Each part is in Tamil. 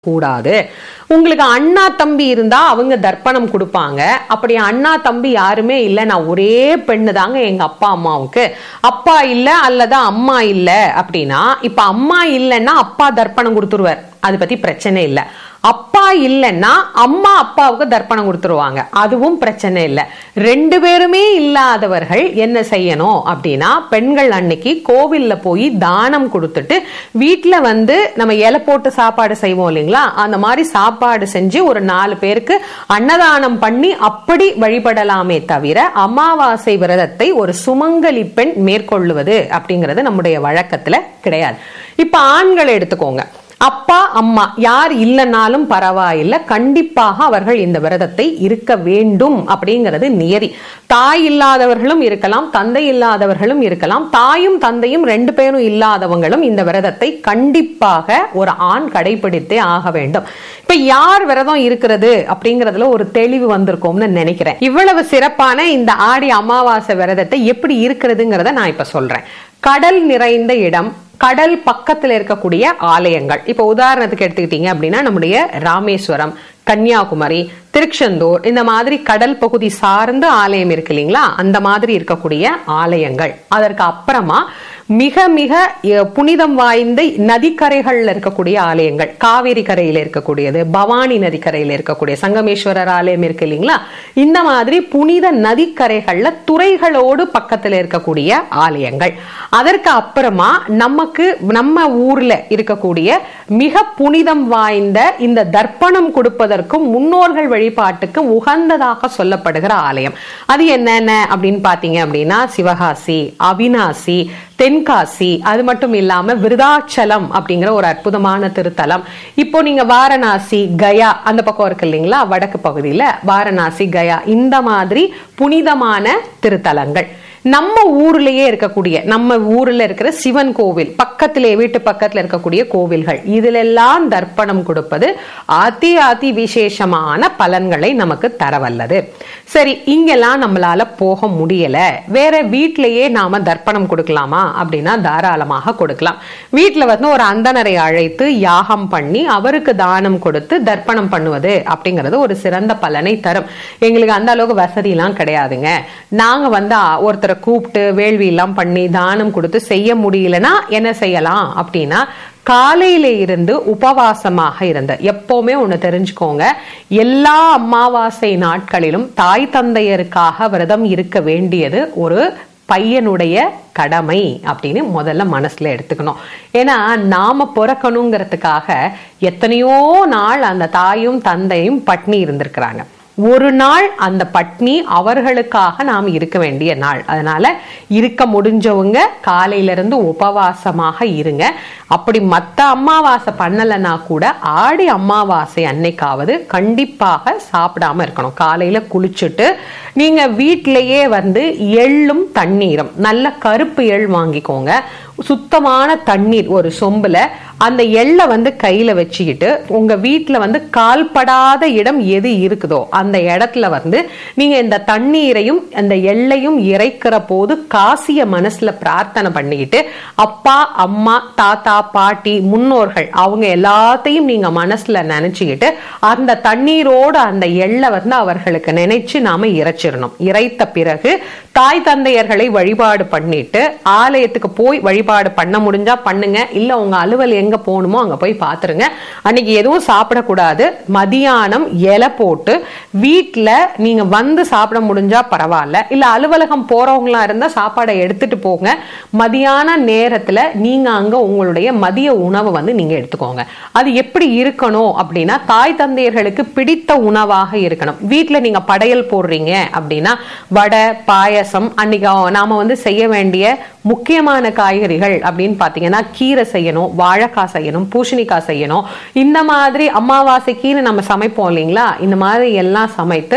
கூடாது உங்களுக்கு அண்ணா தம்பி இருந்தா அவங்க தர்ப்பணம் கொடுப்பாங்க அப்படி அண்ணா தம்பி யாருமே இல்ல நான் ஒரே பெண்ணு தாங்க எங்க அப்பா அம்மாவுக்கு அப்பா இல்ல அல்லது அம்மா இல்ல அப்படின்னா இப்ப அம்மா இல்லைன்னா அப்பா தர்ப்பணம் கொடுத்துருவார் அது பத்தி பிரச்சனை இல்ல அப்பா இல்லைன்னா அம்மா அப்பாவுக்கு தர்ப்பணம் கொடுத்துருவாங்க அதுவும் பிரச்சனை இல்லை ரெண்டு பேருமே இல்லாதவர்கள் என்ன செய்யணும் அப்படின்னா பெண்கள் அன்னைக்கு கோவில்ல போய் தானம் கொடுத்துட்டு வீட்டுல வந்து நம்ம இலை போட்டு சாப்பாடு செய்வோம் இல்லைங்களா அந்த மாதிரி சாப்பாடு செஞ்சு ஒரு நாலு பேருக்கு அன்னதானம் பண்ணி அப்படி வழிபடலாமே தவிர அமாவாசை விரதத்தை ஒரு சுமங்கலி பெண் மேற்கொள்ளுவது அப்படிங்கிறது நம்முடைய வழக்கத்துல கிடையாது இப்ப ஆண்களை எடுத்துக்கோங்க அப்பா அம்மா யார் இல்லைனாலும் பரவாயில்லை கண்டிப்பாக அவர்கள் இந்த விரதத்தை இருக்க வேண்டும் அப்படிங்கிறது நியதி தாய் இல்லாதவர்களும் இருக்கலாம் தந்தை இல்லாதவர்களும் இருக்கலாம் தாயும் தந்தையும் ரெண்டு பேரும் இல்லாதவங்களும் இந்த விரதத்தை கண்டிப்பாக ஒரு ஆண் கடைபிடித்தே ஆக வேண்டும் இப்ப யார் விரதம் இருக்கிறது அப்படிங்கறதுல ஒரு தெளிவு வந்திருக்கும்னு நினைக்கிறேன் இவ்வளவு சிறப்பான இந்த ஆடி அமாவாசை விரதத்தை எப்படி இருக்கிறதுங்கிறத நான் இப்ப சொல்றேன் கடல் நிறைந்த இடம் கடல் பக்கத்துல இருக்கக்கூடிய ஆலயங்கள் இப்ப உதாரணத்துக்கு எடுத்துக்கிட்டீங்க அப்படின்னா நம்முடைய ராமேஸ்வரம் கன்னியாகுமரி திருச்செந்தூர் இந்த மாதிரி கடல் பகுதி சார்ந்த ஆலயம் இருக்கு இல்லைங்களா அந்த மாதிரி இருக்கக்கூடிய ஆலயங்கள் அதற்கு அப்புறமா மிக மிக அஹ், புனிதம் வாய்ந்த நதிக்கரைகள்ல இருக்கக்கூடிய ஆலயங்கள் காவேரி கரையில இருக்கக்கூடியது பவானி நதிக்கரையில இருக்கக்கூடிய சங்கமேஸ்வரர் ஆலயம் இருக்கு இல்லைங்களா இந்த மாதிரி புனித நதிக்கரைகள்ல துறைகளோடு பக்கத்துல இருக்கக்கூடிய ஆலயங்கள் அதற்கு அப்புறமா நமக்கு நம்ம ஊர்ல இருக்கக்கூடிய மிக புனிதம் வாய்ந்த இந்த தர்ப்பணம் கொடுப்பதற்கும் முன்னோர்கள் வழிபாட்டுக்கு உகந்ததாக சொல்லப்படுகிற ஆலயம் அது என்னென்ன அப்படின்னு பாத்தீங்க அப்படின்னா சிவகாசி அவினாசி தென்காசி அது மட்டும் இல்லாம விருதாச்சலம் அப்படிங்கிற ஒரு அற்புதமான திருத்தலம் இப்போ நீங்க வாரணாசி கயா அந்த பக்கம் இருக்கு இல்லைங்களா வடக்கு பகுதியில வாரணாசி கயா இந்த மாதிரி புனிதமான திருத்தலங்கள் நம்ம ஊர்லயே இருக்கக்கூடிய நம்ம ஊர்ல இருக்கிற சிவன் கோவில் பக்கத்திலே வீட்டு பக்கத்துல இருக்கக்கூடிய கோவில்கள் இதுல எல்லாம் தர்ப்பணம் கொடுப்பது அதி அதி விசேஷமான பலன்களை நமக்கு தரவல்லது சரி இங்கெல்லாம் நம்மளால போக முடியல வேற வீட்டிலேயே நாம தர்ப்பணம் கொடுக்கலாமா அப்படின்னா தாராளமாக கொடுக்கலாம் வீட்டுல வந்து ஒரு அந்தனரை அழைத்து யாகம் பண்ணி அவருக்கு தானம் கொடுத்து தர்ப்பணம் பண்ணுவது அப்படிங்கிறது ஒரு சிறந்த பலனை தரும் எங்களுக்கு அந்த அளவுக்கு வசதி எல்லாம் கிடையாதுங்க நாங்க வந்து அ, ஒருத்தரை கூப்பிட்டு வேள்வி எல்லாம் பண்ணி தானம் கொடுத்து செய்ய முடியலன்னா என்ன செய்யலாம் அப்படின்னா காலையில இருந்து உபவாசமாக இருந்த எப்பவுமே ஒண்ணு தெரிஞ்சுக்கோங்க எல்லா அமாவாசை நாட்களிலும் தாய் தந்தையருக்காக விரதம் இருக்க வேண்டியது ஒரு பையனுடைய கடமை அப்படின்னு முதல்ல மனசுல எடுத்துக்கணும் ஏன்னா நாம பிறக்கணுங்கிறதுக்காக எத்தனையோ நாள் அந்த தாயும் தந்தையும் பட்னி இருந்திருக்கிறாங்க ஒரு நாள் அந்த பட்னி அவர்களுக்காக நாம் இருக்க வேண்டிய நாள் அதனால இருக்க முடிஞ்சவங்க காலையில இருந்து உபவாசமாக இருங்க அப்படி மத்த அமாவாசை பண்ணலைன்னா கூட ஆடி அமாவாசை அன்னைக்காவது கண்டிப்பாக சாப்பிடாம இருக்கணும் காலையில குளிச்சுட்டு நீங்க வீட்டிலேயே வந்து எள்ளும் தண்ணீரும் நல்ல கருப்பு எள் வாங்கிக்கோங்க சுத்தமான தண்ணீர் ஒரு சொம்புல அந்த எள்ளை வந்து கையில வச்சுக்கிட்டு உங்க வீட்டுல வந்து கால்படாத இடம் எது இருக்குதோ அந்த இடத்துல வந்து நீங்க இந்த தண்ணீரையும் அந்த எள்ளையும் இறைக்கிற போது காசிய மனசுல பிரார்த்தனை பண்ணிக்கிட்டு அப்பா அம்மா தாத்தா பாட்டி முன்னோர்கள் அவங்க எல்லாத்தையும் நீங்க மனசுல நினைச்சுக்கிட்டு அந்த தண்ணீரோட அந்த எள்ளை வந்து அவர்களுக்கு நினைச்சு நாம இறைச்சிடணும் இறைத்த பிறகு தாய் தந்தையர்களை வழிபாடு பண்ணிட்டு ஆலயத்துக்கு போய் வழிபாடு பண்ண முடிஞ்சா பண்ணுங்க இல்ல உங்க அலுவல் எங்க போகணுமோ அங்க போய் பாத்துருங்க அன்னைக்கு எதுவும் சாப்பிடக்கூடாது மதியானம் இலை போட்டு வீட்ல நீங்க வந்து சாப்பிட முடிஞ்சா பரவாயில்ல இல்ல அலுவலகம் போறவங்களா இருந்தா சாப்பாடை எடுத்துட்டு போங்க மதியான நேரத்துல நீங்க அங்க உங்களுடைய மதிய உணவு வந்து நீங்க எடுத்துக்கோங்க அது எப்படி இருக்கணும் அப்படின்னா தாய் தந்தையர்களுக்கு பிடித்த உணவாக இருக்கணும் வீட்ல நீங்க படையல் போடுறீங்க அப்படின்னா வடை பாயசம் அன்னைக்கு நாம வந்து செய்ய வேண்டிய முக்கியமான காய்கறிகள் அப்படின்னு பாத்தீங்கன்னா கீரை செய்யணும் வாழைக்காய் செய்யணும் பூசணிக்காய் செய்யணும் இந்த மாதிரி அமாவாசை கீரை நம்ம சமைப்போம் இல்லைங்களா இந்த மாதிரி எல்லாம் சமைத்து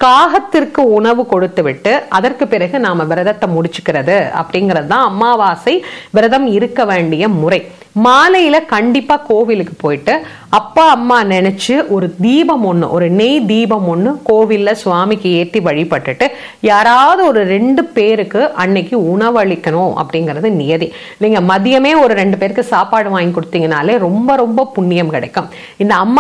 காகத்திற்கு உணவு கொடுத்து விட்டு அதற்கு பிறகு நாம விரதத்தை முடிச்சுக்கிறது அப்படிங்கிறது தான் அமாவாசை விரதம் இருக்க வேண்டிய முறை மாலையில கண்டிப்பா கோவிலுக்கு போயிட்டு அப்பா அம்மா நினைச்சு ஒரு தீபம் ஒண்ணு ஒரு நெய் தீபம் ஒண்ணு கோவில்ல சுவாமிக்கு ஏற்றி வழிபட்டுட்டு யாராவது ஒரு ரெண்டு பேருக்கு அன்னைக்கு உணவளிக்கணும் அப்படிங்கிறது நியதி நீங்க மதியமே ஒரு ரெண்டு பேருக்கு சாப்பாடு வாங்கி கொடுத்தீங்கனாலே ரொம்ப ரொம்ப புண்ணியம் கிடைக்கும் இந்த அம்மா